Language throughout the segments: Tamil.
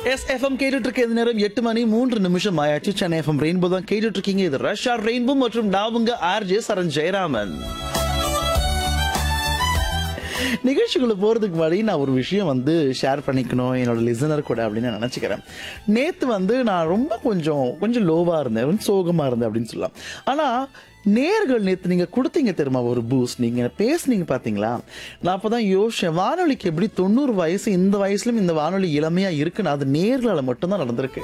எஸ் எஃப்எம் கேட்டுட்டு இருக்க இந்த நேரம் எட்டு மணி மூன்று நிமிஷம் ஆயாச்சு சென்னை எஃப்எம் ரெயின்போ தான் கேட்டுட்டு இருக்கீங்க இது ரஷ்யா ரெயின்போ மற்றும் நான் உங்க ஆர்ஜே சரண் ஜெயராமன் நிகழ்ச்சிக்குள்ள போறதுக்கு முன்னாடி நான் ஒரு விஷயம் வந்து ஷேர் பண்ணிக்கணும் என்னோட லிசனர் கூட அப்படின்னு நான் நினைச்சுக்கிறேன் நேத்து வந்து நான் ரொம்ப கொஞ்சம் கொஞ்சம் லோவா இருந்தேன் கொஞ்சம் சோகமா இருந்தேன் அப்படின்னு சொல்லலாம் ஆனா நேர்கள் நேத்து நீங்க கொடுத்தீங்க தெரியுமா ஒரு பூஸ்ட் நீங்க பேசுனீங்க பாத்தீங்களா நான் அப்பதான் யோசிச்சேன் வானொலிக்கு எப்படி தொண்ணூறு வயசு இந்த வயசுலயும் இந்த வானொலி இளமையா இருக்குன்னு அது நேர்களால மட்டும்தான் நடந்திருக்கு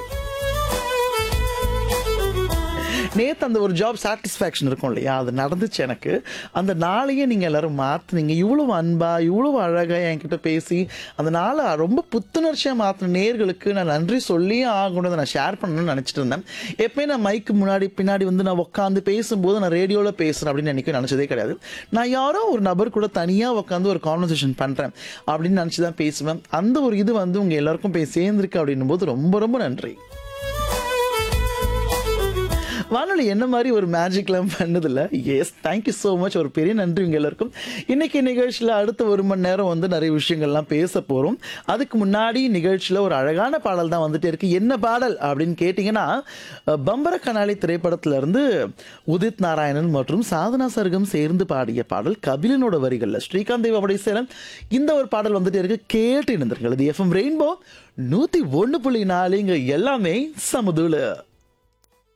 நேத்து அந்த ஒரு ஜாப் சாட்டிஸ்ஃபேக்ஷன் இருக்கும் இல்லையா அது நடந்துச்சு எனக்கு அந்த நாளையே நீங்க எல்லாரும் மாத்துனீங்க இவ்வளவு அன்பா இவ்வளவு அழகா என்கிட்ட பேசி அந்த நாளை ரொம்ப புத்துணர்ச்சியா மாத்தின நேர்களுக்கு நான் நன்றி சொல்லியே ஆகணும் நான் ஷேர் பண்ணணும்னு நினைச்சிட்டு இருந்தேன் எப்பயும் நான் மைக்கு முன்னாடி பின்னாடி வந்து நான் உட்காந்து பேசும்போது நான் ரேடியோவில் பேசுறேன் அப்படின்னு எனக்கு நினைச்சதே கிடையாது நான் யாரோ ஒரு நபர் கூட தனியா உட்காந்து ஒரு கான்வர்சேஷன் பண்றேன் அப்படின்னு நினைச்சு தான் பேசுவேன் அந்த ஒரு இது வந்து உங்க எல்லாருக்கும் போய் சேர்ந்திருக்கு அப்படின்னும் போது ரொம்ப ரொம்ப நன்றி வானொலி என்ன மாதிரி ஒரு மேஜிக்லாம் பண்ணதில்ல எஸ் தேங்க்யூ ஸோ மச் ஒரு பெரிய நன்றி உங்க எல்லாருக்கும் இன்னைக்கு நிகழ்ச்சியில் அடுத்த ஒரு மணி நேரம் வந்து நிறைய விஷயங்கள்லாம் பேச போகிறோம் அதுக்கு முன்னாடி நிகழ்ச்சியில் ஒரு அழகான பாடல் தான் வந்துட்டே இருக்கு என்ன பாடல் அப்படின்னு கேட்டிங்கன்னா அஹ், பம்பர கனாலி திரைப்படத்துல இருந்து உதித் நாராயணன் மற்றும் சாதனா சர்கம் சேர்ந்து பாடிய பாடல் கபிலனோட வரிகளில் ஸ்ரீகாந்த் தேவாவுடைய சேலம் இந்த ஒரு பாடல் வந்துட்டே இருக்கு கேட்டு இணைந்திருங்கள் இது எஃப்எம் ரெயின்போ நூற்றி ஒன்று புள்ளி நாலு இங்கே எல்லாமே சமுதுல